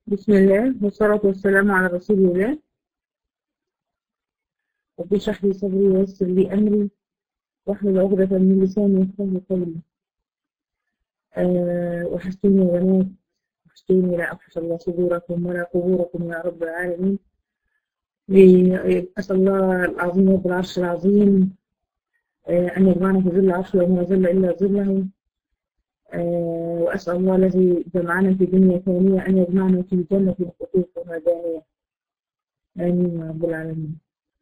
بسم الله والصلاة والسلام على رسول الله رب اشرح لي صدري ويسر لي أمري واحلل عقدة من لساني يفقهوا قولي أه وحشتوني يا بنات وحشتوني لا أفحش الله صدوركم ولا قبوركم يا رب العالمين أسأل الله العظيم رب العرش العظيم أه أن يجمعنا في ظل عرشه وما ظل إلا ظله أه وأسأل الله الذي جمعنا في دنيا ثانية أن يجمعنا في جنة قطوفها دانية آمين يا رب العالمين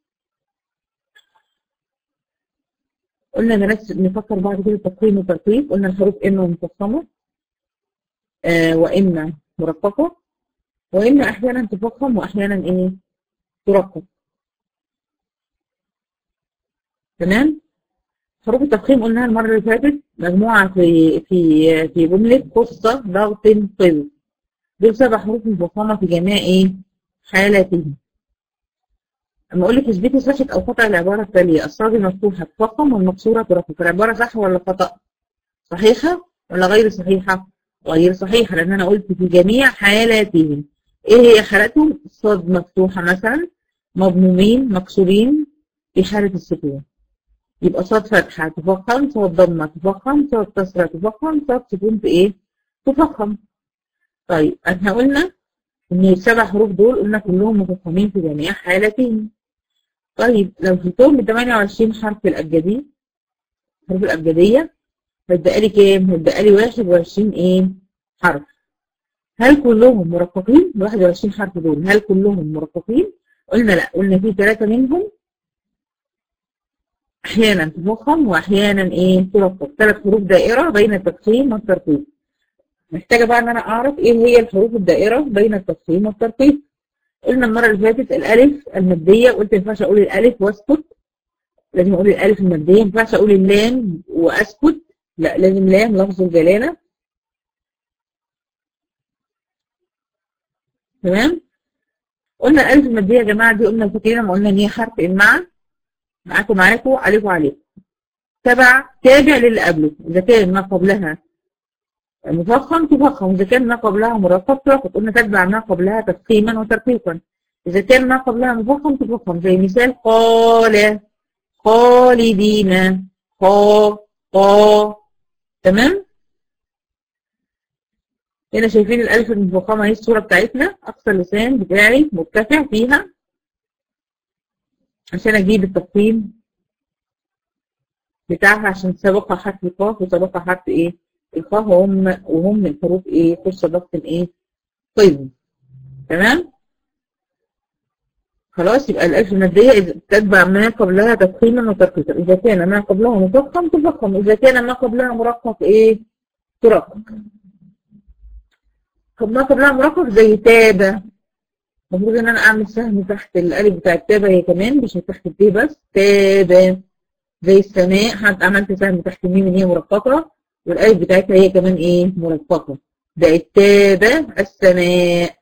قلنا نركز نفكر بعد كده تقويم وترتيب قلنا الحروف إما مفخمة آه وإما مرققة وإما أحيانا تفخم وأحيانا إيه ترقق تمام حروف التفخيم قلناها المرة اللي فاتت مجموعة في في في جملة قصة ضغط قل دول سبع حروف مفخمة في جميع إيه حالاتهم اما اقول لك اثبتي صحه او خطا العباره التاليه الصاد المفتوحه تفخم والمكسوره ترقق العباره صح ولا خطا صحيحه ولا غير صحيحه غير صحيحه لان انا قلت في جميع حالاتهم ايه هي حالاتهم الصاد مفتوحه مثلا مضمومين مكسورين في حاله السكون يبقى صاد فتحه تفخم صاد ضمه تفخم صاد كسره تفخم صاد سكون في ايه تفخم طيب احنا قلنا ان السبع حروف دول قلنا كلهم مفخمين في جميع حالاتهم طيب لو شلتهم ب 28 حرف الابجدي حروف الابجديه هتبقى لي كام؟ هتبقى لي 21 ايه؟ حرف هل كلهم مرققين؟ ال 21 حرف دول هل كلهم مرققين؟ قلنا لا قلنا في ثلاثه منهم احيانا تفخم واحيانا ايه؟ ترقق ثلاث حروف دائره بين التفخيم والترقيق محتاجه بقى ان انا اعرف ايه هي الحروف الدائره بين التفخيم والترقيق قلنا المره اللي فاتت الالف الماديه قلت ما ينفعش اقول الالف واسكت لازم اقول الالف الماديه ما ينفعش اقول اللام واسكت لا لازم لام لفظ الجلاله تمام قلنا الالف الماديه يا جماعه دي قلنا فاكرين لما قلنا ان هي حرف مع معاكم معاكم عليكم عليكم تبع تابع للي قبله اذا كان ما قبلها مفخم تفخم إذا كان ما قبلها مرقق ترقق قلنا تتبع ما قبلها تفخيما وترقيقا إذا كان ما قبلها مفخم تفخم زي مثال قال خالدين قا قا تمام هنا شايفين الألف المفخمة هي الصورة بتاعتنا أقصى اللسان بتاعي مرتفع فيها عشان أجيب التفخيم بتاعها عشان سبقها حرف القاف وسبقها حرف إيه الخاء وهم وهم من حروف ايه خش ضغط ايه طيب تمام خلاص يبقى الالف الماديه اذا تتبع ما قبلها تفخيما وترقيقا اذا كان ما قبلها مفخم تفخم اذا كان ما قبلها مرقق ايه ترقق طب ما قبلها مرقق زي تابة المفروض ان انا اعمل سهم تحت الالف بتاع التابة هي كمان مش تحت التي بس تابة زي السماء حتى عملت سهم تحت الميم ان هي مرققه والالف بتاعتها هي كمان ايه مرققه بقت تابه السماء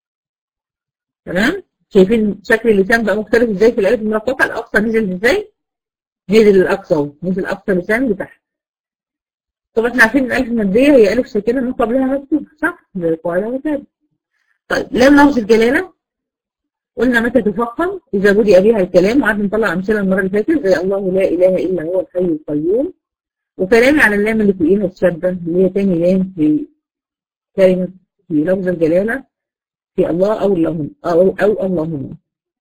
تمام شايفين شكل اللسان بقى مختلف ازاي في الالف المرققه الاقصى نزل ازاي نزل الاقصى اهو نزل اقصى لسان لتحت طب احنا عارفين الالف الماديه هي الف ساكنه من قبلها مكتوب صح زي القاعده وكده طيب لام لفظ الجلاله قلنا متى تفخم اذا بدأ بها الكلام وقعدنا نطلع امثله المره اللي فاتت زي الله لا اله الا هو الحي القيوم وكلامي على اللام اللي فوقيها الشابة اللي هي تاني لام في كلمة في لفظ الجلالة في الله أو اللهم أو, أو اللهم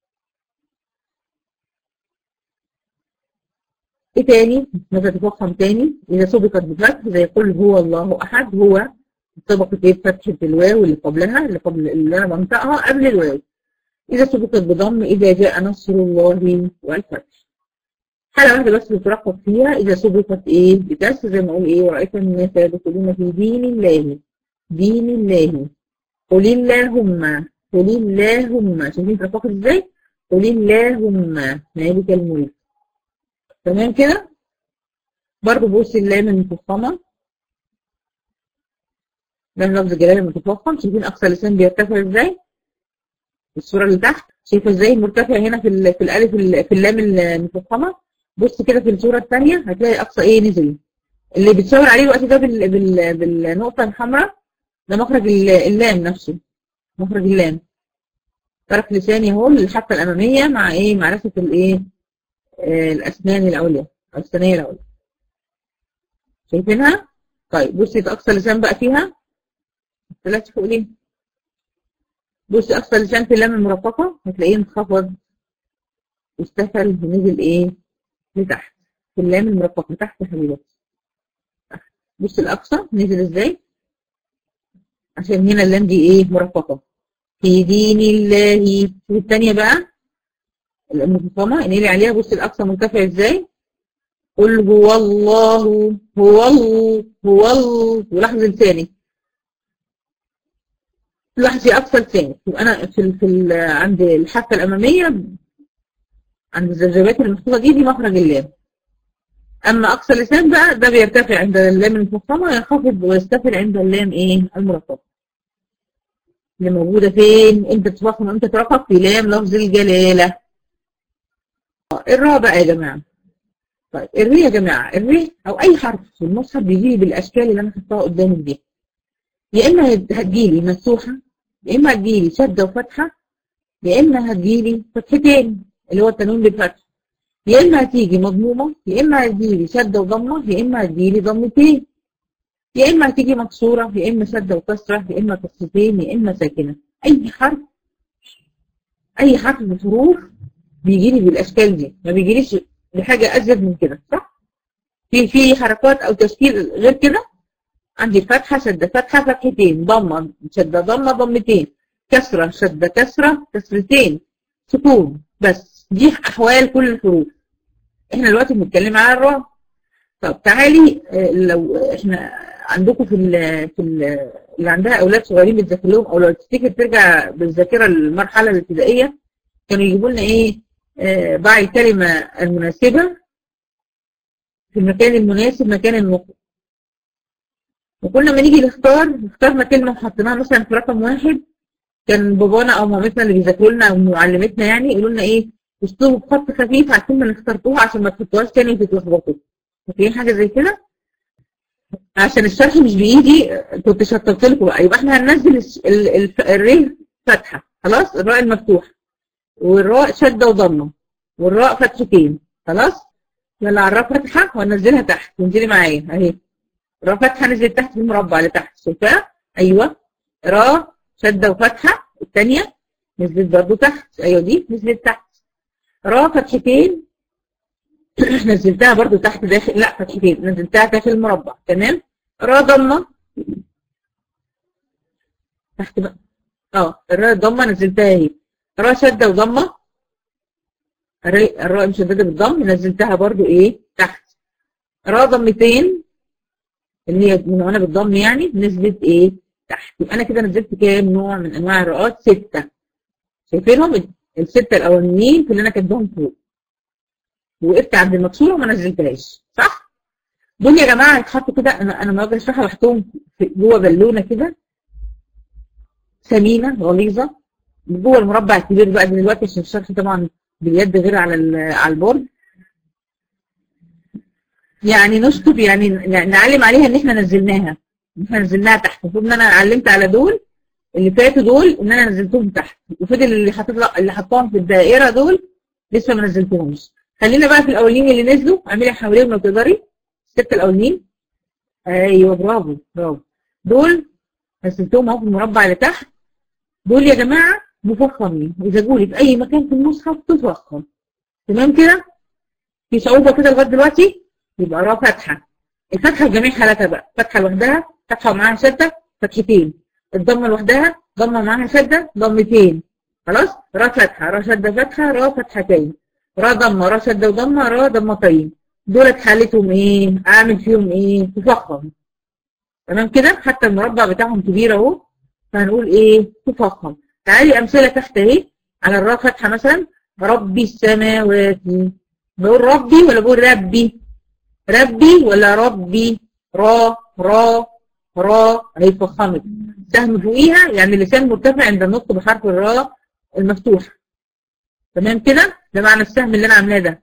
إيه تاني؟ ماذا تفخم تاني؟ إذا سبقت بفتح زي قل هو الله أحد هو طبقة إيه فتحة الواو اللي قبلها اللي قبل اللي أنا بنطقها قبل الواو إذا سبقت بضم إذا جاء نصر الله والفتح حالة واحدة بس بترقب فيها إذا سبقت إيه بكسر زي ما أقول إيه ورأيت الناس يدخلون في دين الله دين الله قل اللهم قل اللهم شايفين ترقق إزاي؟ قل اللهم مالك الملك تمام كده؟ برضه بص اللام المفخمة لام لفظ جلال المتفخم شايفين أقصى لسان بيرتفع إزاي؟ الصورة اللي تحت شايفة إزاي مرتفع هنا في في الألف في اللام المفخمة بص كده في الصورة الثانية هتلاقي أقصى إيه نزل اللي بتشاور عليه الوقت ده بال... بال... بالنقطة الحمراء ده مخرج اللام نفسه مخرج اللام طرف لساني اهو الحافه الاماميه مع ايه معرفه الايه آه الاسنان العليا او الثانيه العليا شايفينها طيب بصي اقصى لسان بقى فيها طلعت فوق ليه بصي اقصى لسان في اللام المرققه هتلاقيه انخفض واستفل ونزل ايه لتحت في اللام المرققه تحت يا حبيبتي بص الاقصى نزل ازاي عشان هنا اللام دي ايه مرققه في دين الله والثانيه بقى المفخمه انقلي عليها بص الاقصى مرتفع ازاي قل هو الله هو الله هو الله ولاحظ لساني لاحظي اقصى لساني يبقى انا في ال في ال عند الحافه الاماميه عند الزجاجات المحطوطه دي دي مخرج اللام اما اقصى لسان بقى ده بيرتفع عند اللام المفخمه وينخفض ويستفل عند اللام ايه المرققه اللي موجوده فين امتى تفخم وامتى ترقق في لام لفظ الجلاله الراء بقى يا جماعه طيب الري يا جماعه الري او اي حرف في المصحف بيجي بالاشكال اللي انا حطاها قدامك دي يا اما هتجيلي مفتوحه يا اما هتجيلي شده وفتحه يا اما هتجيلي فتحتين اللي هو التنوين بالفتح يا اما هتيجي مضمومه يا اما هتجيلي شده وضمه يا اما هتجيلي ضمتين يا اما هتيجي مكسوره يا اما شده وكسره يا اما كسرتين يا اما ساكنه اي حرف اي حرف من الحروف بيجي لي بالاشكال دي ما بيجيليش بحاجه ازيد من كده صح في في حركات او تشكيل غير كده عندي فتحه شده فتحه فتحتين ضمه شده ضمه ضمتين كسره شده كسره كسرتين سكون بس دي احوال كل الحروف احنا دلوقتي بنتكلم على الراء طب تعالي لو احنا عندكم في ال في ال اللي عندها اولاد صغيرين بتذاكر لهم او لو تفتكر ترجع بالذاكره للمرحله الابتدائيه كانوا يجيبوا لنا ايه آه ضع الكلمه المناسبه في المكان المناسب مكان النطق وكل ما نيجي نختار اخترنا كلمه وحطيناها مثلا في رقم واحد كان بابانا او مامتنا اللي بيذاكروا لنا او معلمتنا يعني يقولوا لنا ايه اسلوبه بخط خفيف على الكلمه اللي اخترتوها عشان ما تحطوهاش تاني وتتلخبطوا فاكرين حاجه زي كده؟ عشان الشرح مش بايدي كنت شطبت لكم بقى يبقى احنا هننزل الري فتحه خلاص الراء المفتوح والراء شده وضمه والراء فتحتين خلاص يلا على الراء فتحه وانزلها تحت وانزلي معايا اهي راء فتحه نزلت تحت في المربع لتحت شايفاها؟ ايوه راء شده وفتحه الثانيه نزلت برضه تحت ايوه دي نزلت تحت راء فتحتين نزلتها برضو تحت داخل لا فتحتين نزلتها داخل المربع تمام راء ضمه تحت بقى اه الراء ضمه نزلتها اهي راء شده وضمه الراء مشدده بالضم نزلتها برضو ايه تحت راء ضمتين اللي هي من وانا بالضم يعني نزلت ايه تحت يبقى انا كده نزلت كام نوع من انواع الراءات سته شايفينهم السته الاولانيين اللي انا كاتبهم فوق وقفت عند المكسوره وما نزلتهاش صح؟ دول يا جماعه يتحطوا كده انا انا ما باجي اشرحها بحطهم جوه بالونه كده ثمينه غليظه جوه المربع الكبير بقى دلوقتي عشان الشرح طبعا باليد غير على على البورد يعني نشطب يعني نعلم عليها ان احنا نزلناها ان احنا نزلناها تحت المفروض ان انا علمت على دول اللي فاتوا دول ان انا نزلتهم تحت وفضل اللي حاطط اللي حطاهم في الدائره دول لسه ما نزلتهمش خلينا بقى في الاولين اللي نزلوا اعملي حواليهم لو تقدري الست الاولين ايوه برافو برافو دول نزلتهم اهو في المربع اللي تحت دول يا جماعه مفخمين اذا جولي في اي مكان في المصحف تفخم تمام كده في صعوبه كده لغايه دلوقتي يبقى راء فتحه الفتحه بجميع حالاتها بقى فتحه لوحدها فتحه ومعاها شده فتحتين الضمه لوحدها ضمه معاها شده ضمتين خلاص راء فتحه راء شده فتحه راء فتحتين راء ضمه راء شده وضمه راء ضمتين دولت حالتهم ايه اعمل فيهم ايه تفخم تمام كده حتى المربع بتاعهم كبير اهو فهنقول ايه تفخم تعالي امثله تحت اهي على الراء فتحه مثلا ربي السماوات بقول ربي ولا بقول ربي ربي ولا ربي را را را اهي فخمت سهم فوقيها يعني اللسان مرتفع عند النطق بحرف الراء المفتوح تمام كده ده معنى السهم اللي انا عاملاه ده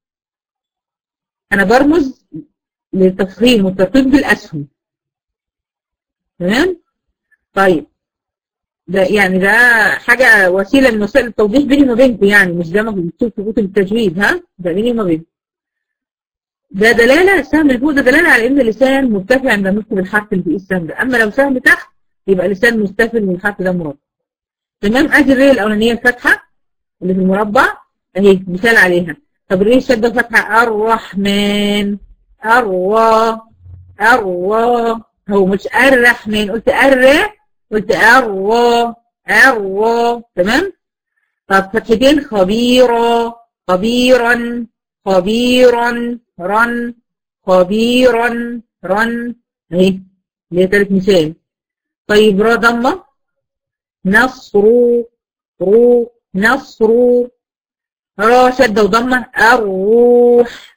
انا برمز للتفخيم والترتيب بالاسهم تمام طيب ده يعني ده حاجة وسيلة من وسائل التوضيح بيني وما بينكم يعني مش ده مكتوب في كتب التجويد ها ده بيني وما بينكم ده دلالة السهم اللي فوق ده دلالة على إن اللسان مرتفع عند نكتب الحرف اللي فوق السهم ده أما لو سهم تحت يبقى لسان مستفل والحرف ده مربع تمام ادي الري الاولانيه الفتحه اللي في المربع اهي مثال عليها طب الري الشده فتحه الرحمن الرا الرا هو مش الرحمن قلت الر قلت الرا الرا تمام طب فتحتين خبيرا خبيرا خبيرا رن خبيرا رن اهي اللي هي تالت مثال طيب را ضمه نصر رو نصر را شدة وضمة الروح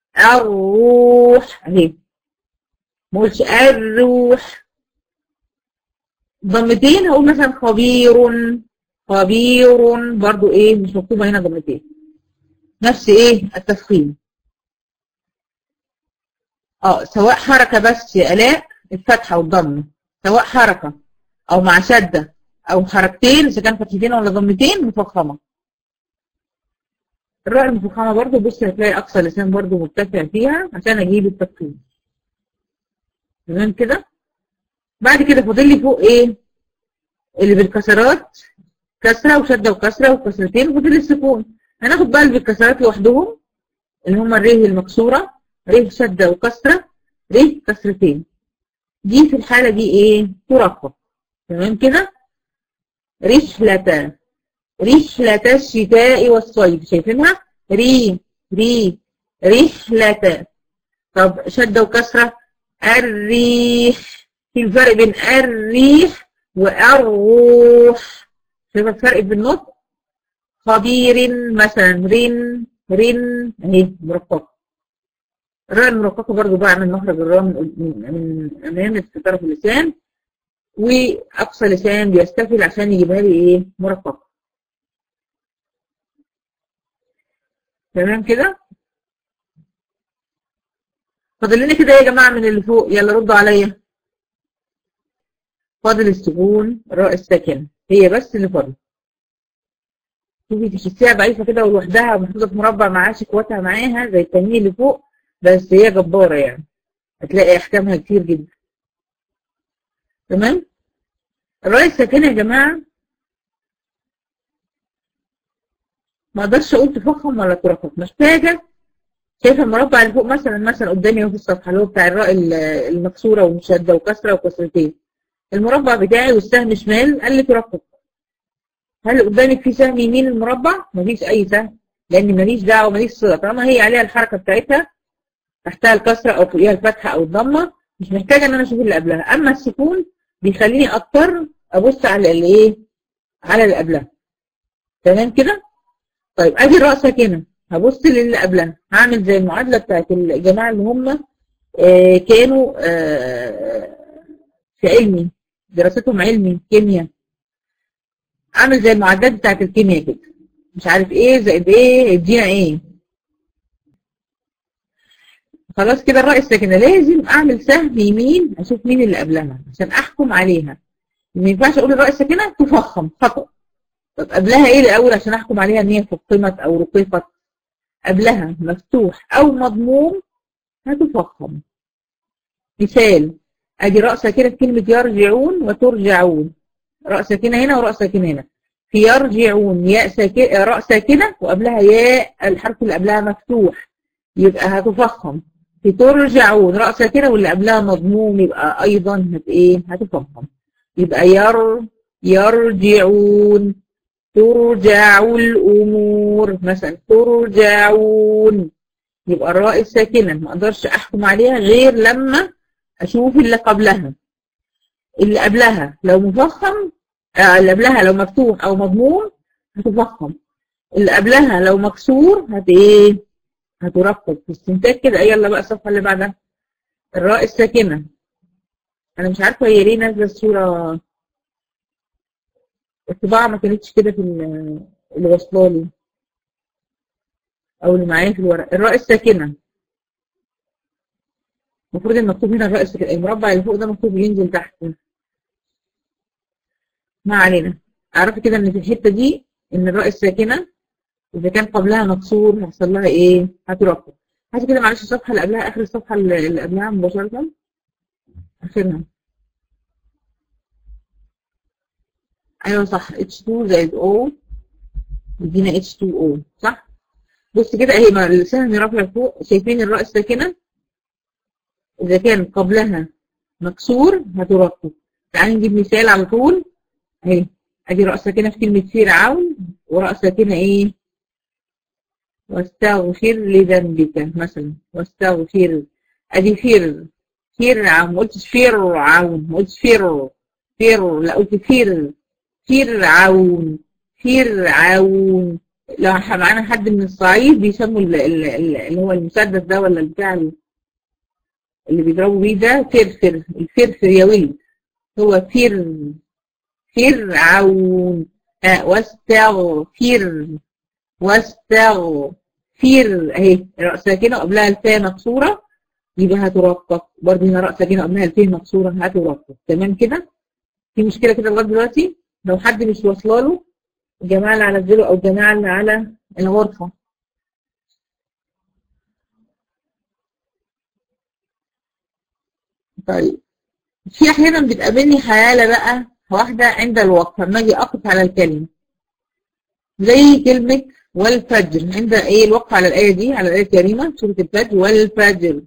الروح اهي مش الروح ضمتين هقول مثلا خبير خبير برضو ايه مش مكتوبة هنا ضمتين نفس ايه التفخيم اه سواء حركة بس يا الاء الفتحة والضمة سواء حركة او مع شدة او حركتين اذا كان فتحتين ولا ضمتين مفخمه الراء المفخمه برضو بص هتلاقي اقصى لسان برضو مرتفع فيها عشان اجيب التفخيم تمام كده بعد كده فاضل لي فوق ايه اللي بالكسرات كسره وشده وكسره وكسرتين وفاضل لي السكون هناخد بقى اللي بالكسرات لوحدهم اللي هم الريه المكسوره ريه شده وكسره ريه كسرتين دي في الحاله دي ايه ترقق تمام كده رحلة رحلة الشتاء والصيف شايفينها ري ري رحلة طب شدة وكسرة الريح في الفرق بين الريح والروح شايف الفرق بالنطق خبير مثلا رن رن اهي مرققة الراء المرققة برضو بعمل مخرج الراء من من امام في طرف اللسان واقصى لسان بيستفل عشان يجيبها لي ايه مرققه تمام كده فاضل لنا كده يا جماعه من اللي فوق يلا ردوا عليا فاضل السكون الراء الساكنه هي بس اللي فاضل شوفي تحسيها ضعيفه كده ولوحدها محطوطه في مربع معاش اخواتها معاها زي التانيين اللي فوق بس هي جباره يعني هتلاقي احكامها كتير جدا تمام الراء الساكنه يا جماعه ما اقدرش اقول تفخم ولا ترقق محتاجه شايفه المربع اللي فوق مثلا مثلا قدامي اهو في الصفحه اللي هو بتاع الراء المكسوره ومشده وكسره وكسرتين المربع بتاعي والسهم شمال قال لي ترقق هل قدامك في سهم يمين المربع؟ مفيش اي سهم لان ماليش دعوه ماليش صله طالما هي عليها الحركه بتاعتها تحتها الكسره او فوقيها الفتحه او الضمه مش محتاجه ان انا اشوف اللي قبلها اما السكون بيخليني اضطر ابص على اللي ايه على اللي قبلها تمام كده طيب ادي الراء ساكنه هبص للي قبلها هعمل زي المعادله بتاعت الجماعه اللي هم آه كانوا آه في علمي دراستهم علمي كيمياء اعمل زي المعادلات بتاعت الكيمياء كده مش عارف ايه زائد ايه يدينا ايه خلاص كده الراء الساكنه لازم اعمل سهم يمين اشوف مين اللي قبلها عشان احكم عليها ما ينفعش اقول الراء الساكنه تفخم خطا طب قبلها ايه الاول عشان احكم عليها ان هي فخمت او رقيقت قبلها مفتوح او مضموم هتفخم مثال ادي راء ساكنه في كلمه يرجعون وترجعون راء ساكنه هنا وراء ساكنه هنا في يرجعون ياء ساكنه راء ساكنه وقبلها ياء الحرف اللي قبلها مفتوح يبقى هتفخم في ترجعون راء ساكنه واللي قبلها مضموم يبقى ايضا هت ايه هتفخم يبقى ير يرجعون ترجع الامور مثلا ترجعون يبقى الراء الساكنه ما اقدرش احكم عليها غير لما اشوف اللي قبلها اللي قبلها لو مفخم آه اللي قبلها لو مفتوح او مضموم هتفخم اللي قبلها لو مكسور هت ايه هترقب في استنتاج كده يلا بقى الصفحه اللي بعدها الراء الساكنه انا مش عارفه هي ليه نازله الصوره الطباعه ما كانتش كده في اللي واصله لي او اللي معايا في الورق الراء الساكنه المفروض ان مكتوب هنا الراء الساكنه المربع اللي فوق ده مكتوب ينزل تحت ما علينا اعرفي كده ان في الحته دي ان الراء الساكنه اذا كان قبلها مكسور هيحصل لها ايه هترقق هاتي كده معلش الصفحه اللي قبلها اخر الصفحه اللي قبلها مباشره اخرها ايوه صح H2 زائد O يدينا H2O صح بص كده اهي مع اللسان رافع فوق شايفين الراء الساكنه اذا كان قبلها مكسور هترقق تعالي نجيب مثال على طول اهي ادي راء ساكنه في كلمه فرعون وراء ساكنه ايه واستغفر لذنبك مثلا واستغفر ادي فر فرعون ما قلتش فرعون ما قلتش فر فر لا قلت فر فرعون فرعون لو معانا حد من الصعيد بيسموا اللي هو المسدس ده ولا البتاع اللي بيضربوا بيه ده فرفر الفرفر يا ولد هو فر فرعون آه واستغفر واستغفر اهي راء ساكنه قبلها الفاء مكسوره يبقى هترقق برضه هنا راء ساكنه قبلها الفاء مكسوره هترقق تمام كده في مشكله كده لغايه دلوقتي لو حد مش واصله له الجماعه اللي على الزيرو او الجماعه اللي على الغرفه طيب في احيانا بتقابلني حاله بقى واحده عند الوقف لما اجي اقف على الكلمه زي كلمه والفجر عند ايه الوقف على الايه دي على الايه الكريمه سوره الفجر والفجر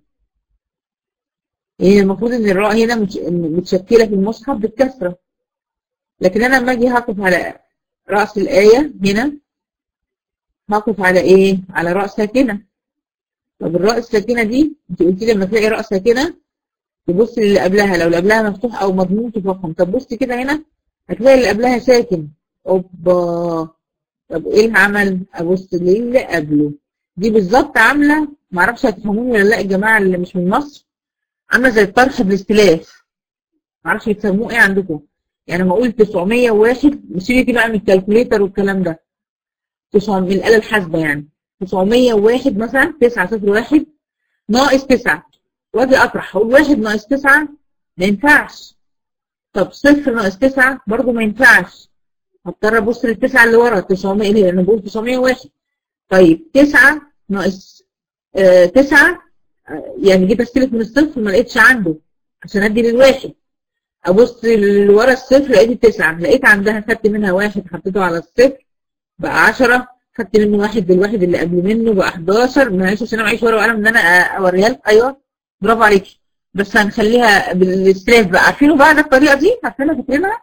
هي المفروض ان الراء هنا متشكله في المصحف بالكسره لكن انا لما اجي هقف على راس الايه هنا هقف على ايه على راء ساكنه طب الراء الساكنه دي انت قلت لي لما تلاقي راء ساكنه تبص للي قبلها لو اللي قبلها مفتوح او مضموم تفخم طب بص كده هنا هتلاقي اللي قبلها ساكن اوبا طب ايه العمل ابص للي قبله دي بالظبط عامله معرفش هتفهموني ولا لا الجماعه اللي مش من مصر عامله زي الطرح بالاستلاف معرفش بتسموه ايه عندكم يعني لما اقول 901 مشيلي بقى من الكالكوليتر والكلام ده 900 من الاله الحاسبه يعني 901 مثلا 901 ناقص 9 واجي اطرح اقول 1 ناقص 9 ما ينفعش طب صفر ناقص 9 برضه ما ينفعش هضطر ابص للتسعه اللي ورا 900 ليه؟ انا بقول 901 طيب 9 ناقص 9 يعني جيت استلف من الصفر ما لقيتش عنده عشان ادي للواحد ابص اللي ورا الصفر لقيت التسعه لقيت عندها خدت منها واحد حطيته على الصفر بقى 10 خدت منه واحد بالواحد اللي قبل منه بقى 11 معلش عشان انا معيش ورقه وقلم ان انا اوريها لك ايوه برافو عليكي بس هنخليها بالاستراف بقى عارفينه بقى الطريقه دي عارفينها فاكرينها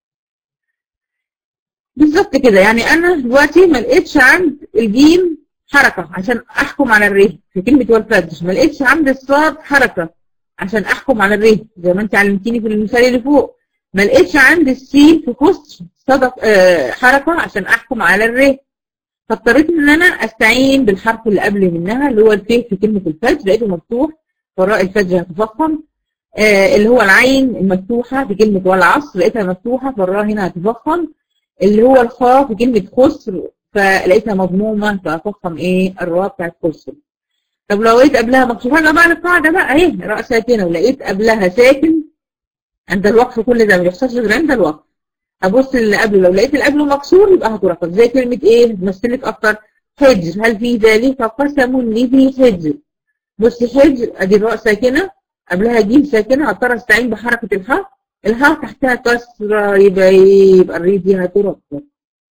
بالظبط كده يعني انا دلوقتي ما لقيتش عند الجيم حركه عشان احكم على الره في كلمه والفجر ما لقيتش عند الصاد حركه عشان احكم على الره زي ما انت علمتيني في المثال اللي فوق ما لقيتش عند السين في خص صدق آه حركه عشان احكم على الره فاضطريت ان انا استعين بالحرف اللي قبل منها اللي هو الف في كلمه الفجر لقيته مفتوح وراء الفجر هتفخم آه اللي هو العين المفتوحه في كلمه والعصر لقيتها مفتوحه فالراء هنا هتفخم اللي هو الخاء في كلمه خسر فلقيتها مضمومه فافخم ايه الراء بتاعت خسر طب لو لقيت قبلها مكسوره انا بقى القاعده بقى اهي راء ساكنه ولقيت قبلها ساكن عند الوقف كل ده ما بيحصلش غير عند الوقف ابص اللي قبله لو لقيت اللي قبله مكسور يبقى هترقب زي كلمه ايه تمثلك اكتر حجر هل في ذلك قسم لذي حجر بصي حجر ادي الراء ساكنه قبلها جيم ساكنه هضطر استعين بحركه الحاء الحاء تحتها كسره يبقى ايه يبقى الري دي هترقب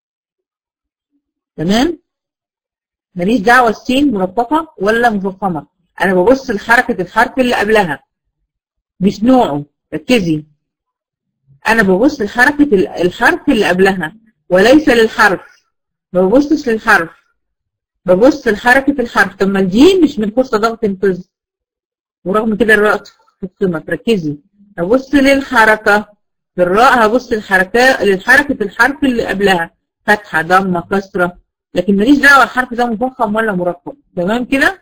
تمام ماليش دعوه السين مرققه ولا مفخمه انا ببص لحركه الحرف اللي قبلها مش نوعه ركزي انا ببص لحركه الحرف اللي قبلها وليس للحرف ما ببصش للحرف ببص لحركه الحرف طب ما الجيم مش من فرصه ضغط انقاذ ورغم كده الراء تفخمه تركزي ابص للحركه في الراء هبص للحركه للحركه الحرف اللي قبلها فتحه ضمه كسره لكن ماليش دعوه الحرف ده مفخم ولا مرقم تمام كده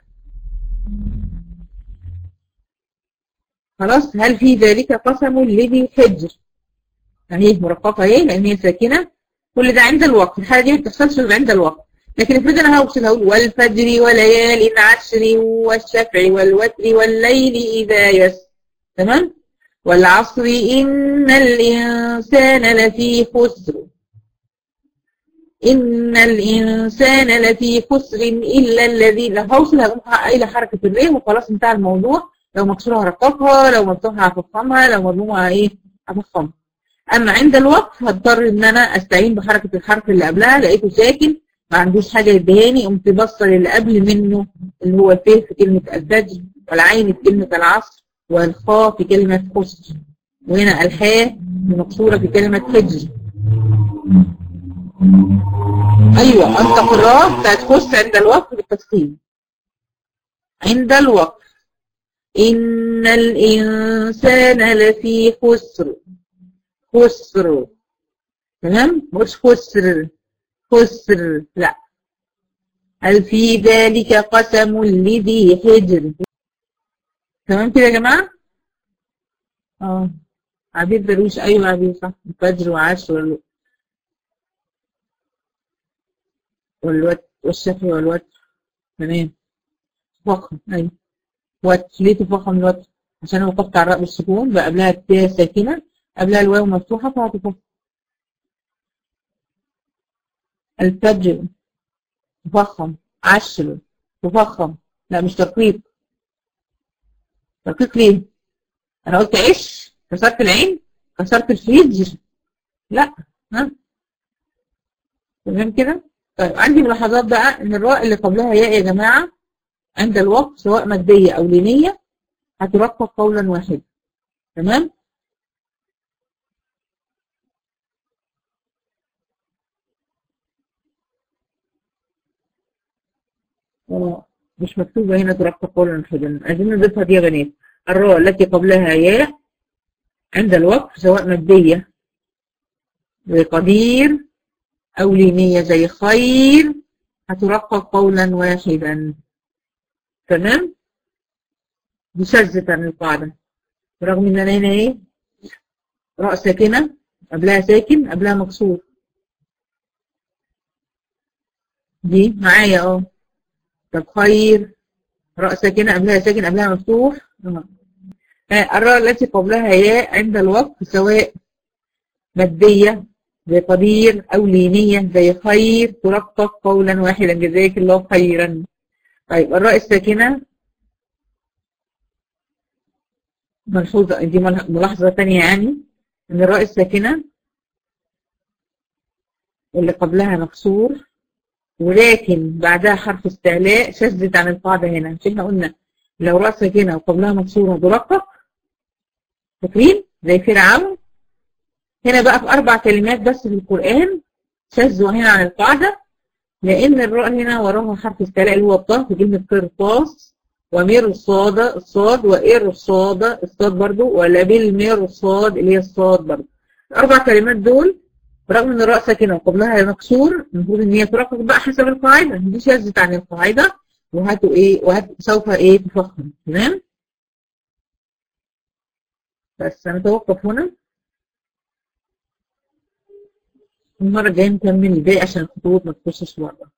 خلاص هل في ذلك قسم لذي حجر يعني هي مرققه اهي لان هي ساكنه كل ده عند الوقت الحاله دي ما بتحصلش غير عند الوقت لكن افرض انا هوصل هقول والفجر وليال عشر والشفع والوتر والليل اذا يس تمام والعصر إن الإنسان لفي خسر إن الإنسان لفي خسر إلا الذي لو هوصل هقوم قايلة حركة الريه وخلاص انتهى الموضوع لو مكسورة هرققها لو مفتوحة هفخمها لو مضمومة ايه هفخمها أما عند الوقف هضطر إن أنا أستعين بحركة الحرف اللي قبلها لقيته ساكن ما عندوش حاجة يدهاني قمت بصل اللي قبل منه اللي هو الف في كلمة الفجر والعين في كلمة العصر والخاء في كلمة خسر وهنا الحاء مكسورة في كلمة حجر أيوة أنت قراء بتاعت خسر عند الوقف بالتفصيل عند الوقف إن الإنسان لفي خسر خسر تمام مش خسر خسر لا هل في ذلك قسم لذي حجر تمام كده يا جماعة اه عبير درويش ايوه عبير صح الفجر وعشر وال... والوتر والشفي والوتر تمام فخم ايوه وتر ليه تفخم الوتر عشان انا وقفت على الراء بالسكون بقى قبلها التاء ساكنه قبلها الواو مفتوحه فهتفخم الفجر تفخم عشر تفخم لا مش ترقيق ترقيق ليه انا قلت عش كسرت العين كسرت الفجر لا ها تمام كده طيب عندي ملاحظات بقى ان الراء اللي قبلها ياء يا جماعه عند الوقف سواء ماديه او لينيه هترقق قولا واحدا تمام مش مكتوبة هنا ترقق قولا واحدا عايزين نضيفها دي يا بنات الراء التي قبلها ياء عند الوقف سواء مادية زي قدير أو لينية زي خير هترقق قولا واحدا تمام دي شذت عن القاعدة برغم ان انا هنا ايه راء ساكنة قبلها ساكن قبلها مكسور دي معايا اه طب خير راء ساكنة قبلها ساكن قبلها مفتوح الراء التي قبلها ياء عند الوقف سواء مادية زي قدير أو لينية زي خير ترقق قولا واحدا جزاك الله خيرا طيب الراء الساكنة ملحوظة دي ملاحظة تانية يعني إن الراء الساكنة اللي قبلها مكسور ولكن بعدها حرف استعلاء شدت عن القاعدة هنا مش احنا قلنا لو راء ساكنة وقبلها مكسورة ترقق فاكرين زي فرعون هنا بقى في أربع كلمات بس في القرآن شذوا هنا عن القاعدة لأن الراء هنا وراها حرف استعلاء اللي هو الطاء في كلمة قرطاس ومرصاد الصاد وإرصاد الصاد برضو ولا بالمرصاد اللي هي الصاد برضو الأربع كلمات دول برغم ان الراء ساكنه وقبلها مكسور المفروض ان هي ترقق بقى حسب القاعده دي شذت عن القاعده وهاتوا ايه وهات سوف ايه تفخم تمام بس هنتوقف هنا المره الجايه نكمل الباقي عشان الخطوط ما تخشش بره